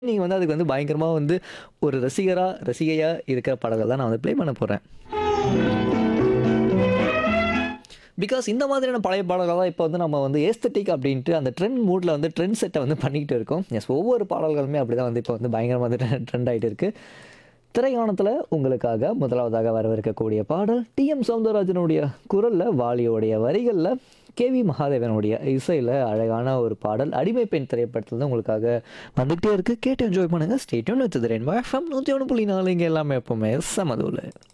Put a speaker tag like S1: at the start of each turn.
S1: நீங்க வந்து அதுக்கு வந்து பயங்கரமா வந்து ஒரு ரசிகரா, ரசிகையா இருக்கிற பாடல்கள் தான் நான் வந்து ப்ளே பண்ண போறேன். பிகாஸ் இந்த மாதிரியான பழைய பாடல்கள் தான் இப்போ வந்து நம்ம வந்து ஏஸ்தட்டிக் அப்படின்ட்டு அந்த ட்ரெண்ட் மூட்ல வந்து ட்ரெண்ட் செட்டை வந்து பண்ணிக்கிட்டு இருக்கோம். எஸ் ஒவ்வொரு பாடல்களுமே அப்படிதான் வந்து இப்போ வந்து பயங்கரமா வந்து ட்ரெண்ட் ஆயிட்டு இருக்கு. திரையாணத்துல உங்களுக்காக முதலாவதாக வரவிருக்கக்கூடிய பாடல் டி.எம். சௌந்தரராஜனுடைய குரல்ல, வாலியோடைய வரிகள்ல, கே.வி. மகாதேவனுடைய இசையில அழகான ஒரு பாடல் அடிமை பெண் திரைப்படத்துல உங்களுக்காக வந்துகிட்டே இருக்கு. கேட்டு என்ஜாய் பண்ணுங்க. Stay tuned with Rainbow FM 101.4 இங்க எல்லாமே எப்பவுமே சமதூல.